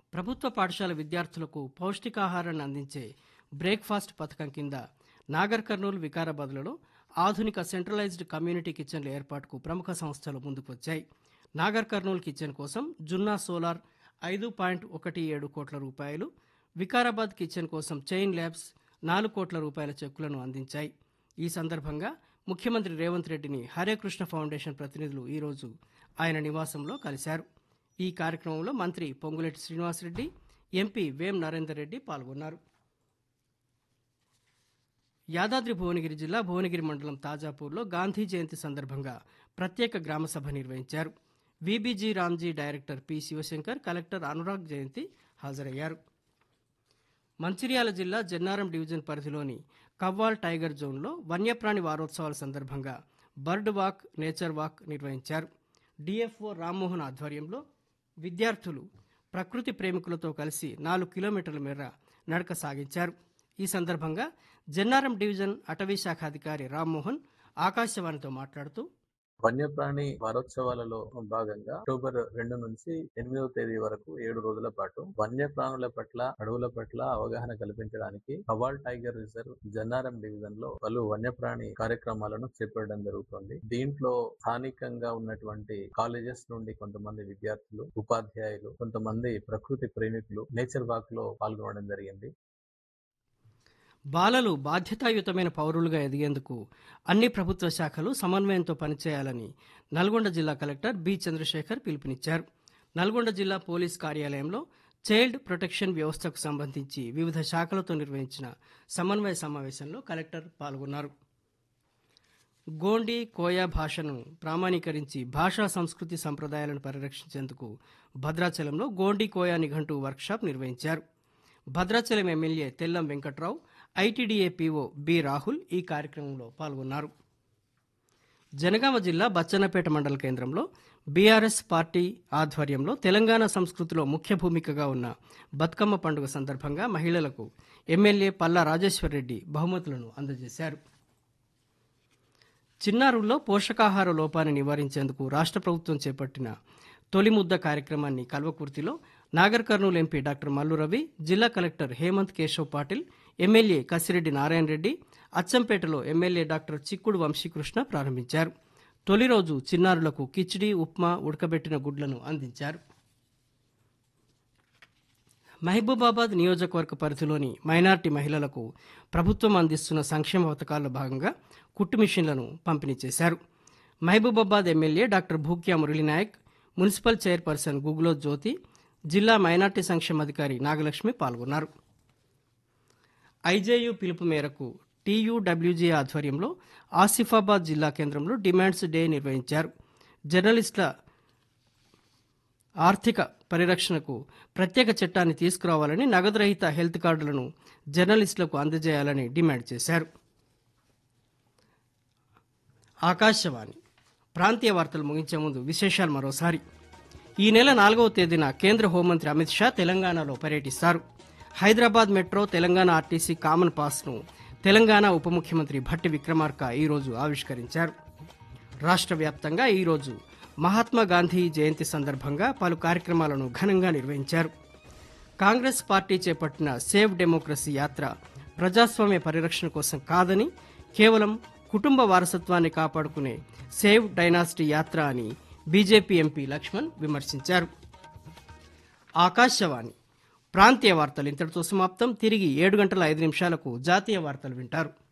ప్రభుత్వ పాఠశాల విద్యార్థులకు పౌష్టికాహారాన్ని అందించే బ్రేక్ఫాస్ట్ పథకం కింద నాగర్ కర్నూలు వికారాబాద్లలో ఆధునిక సెంట్రలైజ్డ్ కమ్యూనిటీ కిచెన్ల ఏర్పాటుకు ప్రముఖ సంస్థలు ముందుకు వచ్చాయి నాగర్ కర్నూలు కిచెన్ కోసం జున్నా సోలార్ ఐదు పాయింట్ ఒకటి ఏడు కోట్ల రూపాయలు వికారాబాద్ కిచెన్ కోసం చైన్ ల్యాబ్స్ నాలుగు కోట్ల రూపాయల చెక్కులను అందించాయి ఈ సందర్భంగా ముఖ్యమంత్రి రేవంత్ రెడ్డిని హరే కృష్ణ ఫౌండేషన్ ప్రతినిధులు ఈరోజు ఆయన నివాసంలో కలిశారు ఈ కార్యక్రమంలో మంత్రి పొంగులేటి శ్రీనివాసరెడ్డి ఎంపీ వేం నరేందర్ రెడ్డి పాల్గొన్నారు యాదాద్రి భువనగిరి జిల్లా భువనగిరి మండలం తాజాపూర్లో గాంధీ జయంతి సందర్భంగా ప్రత్యేక గ్రామ సభ నిర్వహించారు VBG Ramji director P Sivashankar collector Anurag Jayanti హాజరయ్యారు మంచిర్యాల జిల్లా జన్నారం డివిజన్ పరిధిలోని కవ్వాల్ టైగర్ జోన్లో వన్యప్రాణి వారోత్సవాల సందర్భంగా బర్డ్ వాక్ నేచర్ వాక్ నిర్వహించారు డిఎఫ్ఓ రామ్మోహన్ ఆధ్వర్యంలో విద్యార్థులు ప్రకృతి ప్రేమికులతో కలిసి నాలుగు కిలోమీటర్ల మేర నడక సాగించారు ఈ సందర్భంగా జన్నారం డివిజన్ అటవీ శాఖ అధికారి రామ్మోహన్ ఆకాశవాణితో మాట్లాడుతూ వన్యప్రాణి వారోత్సవాలలో భాగంగా అక్టోబర్ రెండు నుంచి ఎనిమిదవ తేదీ వరకు ఏడు రోజుల పాటు వన్యప్రాణుల పట్ల అడవుల పట్ల అవగాహన కల్పించడానికి Kawal tiger reserve Jannaram division లో పలు వన్యప్రాణి కార్యక్రమాలను చేపట్టడం జరుగుతుంది దీంట్లో స్థానికంగా ఉన్నటువంటి కాలేజెస్ నుండి కొంతమంది విద్యార్థులు ఉపాధ్యాయులు కొంతమంది ప్రకృతి ప్రేమికులు నేచర్ వాక్ లో పాల్గొనడం జరిగింది బాలలు బాధ్యతాయుతమైన పౌరులుగా ఎదిగేందుకు అన్ని ప్రభుత్వ శాఖలు సమన్వయంతో పనిచేయాలని నల్గొండ జిల్లా కలెక్టర్ బి చంద్రశేఖర్ పిలుపునిచ్చారు నల్గొండ జిల్లా పోలీస్ కార్యాలయంలో చైల్డ్ ప్రొటెక్షన్ వ్యవస్థకు సంబంధించి వివిధ శాఖలతో నిర్వహించిన సమన్వయ సమావేశంలో కలెక్టర్ పాల్గొన్నారు గోండి కోయా భాషను ప్రామాణీకరించి భాషా సంస్కృతి సంప్రదాయాలను పరిరక్షించేందుకు భద్రాచలంలో గోండి కోయా నిఘంటు వర్క్షాప్ నిర్వహించారు Bhadrachalam MLA Tellam Venkatrao ITDA PO B Rahul ఈ కార్యక్రమంలో పాల్గొన్నారు జనగామ జిల్లా బచ్చన్నపేట మండల కేంద్రంలో బీఆర్ఎస్ పార్టీ ఆధ్వర్యంలో తెలంగాణ సంస్కృతిలో ముఖ్య భూమికగా ఉన్న బతుకమ్మ పండుగ సందర్భంగా మహిళలకు ఎమ్మెల్యే పల్లా రాజేశ్వరరెడ్డి బహుమతులను అందజేశారు చిన్నారుల్లో పోషకాహార లోపాన్ని నివారించేందుకు రాష్ట్ర ప్రభుత్వం చేపట్టిన తొలి ముద్ద కార్యక్రమాన్ని కల్వకుర్తిలో నాగర్ కర్నూలు ఎంపీ డాక్టర్ మల్లు రవి జిల్లా కలెక్టర్ హేమంత్ కేశవ్ పాటిల్ ఎమ్మెల్యే కసిరెడ్డి నారాయణ రెడ్డి అచ్చంపేటలో ఎమ్మెల్యే డాక్టర్ చిక్కుడు వంశీకృష్ణ ప్రారంభించారు తొలి రోజు చిన్నారులకు కిచిడి ఉప్మా ఉడకబెట్టిన గుడ్లను అందించారు మహబూబాబాద్ నియోజకవర్గ పరిధిలోని మైనార్టీ మహిళలకు ప్రభుత్వం అందిస్తున్న సంక్షేమ పథకాల్లో భాగంగా కుట్టు మిషన్లను పంపిణీ చేశారు Mahabubabad MLA doctor Bhukya Muralinayak municipal chairperson Guglo Jyothi జిల్లా మైనార్టీ సంక్షేమాధికారి నాగలక్ష్మి పాల్గొన్నారు ఐజేయు పిలుపు మేరకు టీయూడబ్ల్యూజీ ఆధ్వర్యంలో ఆసిఫాబాద్ జిల్లా కేంద్రంలో డిమాండ్స్ డే నిర్వహించారు జర్నలిస్టుల ఆర్థిక పరిరక్షణకు ప్రత్యేక చట్టాన్ని తీసుకురావాలని నగదు రహిత హెల్త్ కార్డులను జర్నలిస్టులకు అందజేయాలని డిమాండ్ చేశారు ఆకాశవాణి ప్రాంతీయ వార్తలు ముగించే ముందు విశేషాలు మరోసారి ఈ నెల నాలుగవ తేదీన కేంద్ర హోంమంత్రి అమిత్ షా తెలంగాణలో పర్యటిస్తారు Hyderabad metro Telangana RTC common పాస్ను తెలంగాణ ఉప ముఖ్యమంత్రి భట్టి విక్రమార్క ఈరోజు ఆవిష్కరించారు రాష్ట్ర వ్యాప్తంగా ఈరోజు మహాత్మా గాంధీ జయంతి సందర్భంగా పలు కార్యక్రమాలను ఘనంగా నిర్వహించారు కాంగ్రెస్ పార్టీ చేపట్టిన సేవ్ డెమోక్రసీ యాత్ర ప్రజాస్వామ్య పరిరక్షణ కోసం కాదని కేవలం కుటుంబ వారసత్వాన్ని కాపాడుకునే సేవ్ డైనాసిటీ యాత్ర అని బీజేపీ ఎంపీ లక్ష్మణ్ విమర్శించారు ఆకాశవాణి ప్రాంతీయ వార్తలు ఇంతటితో సమాప్తం తిరిగి ఏడు గంటల ఐదు నిమిషాలకు జాతీయ వార్తలు వింటారు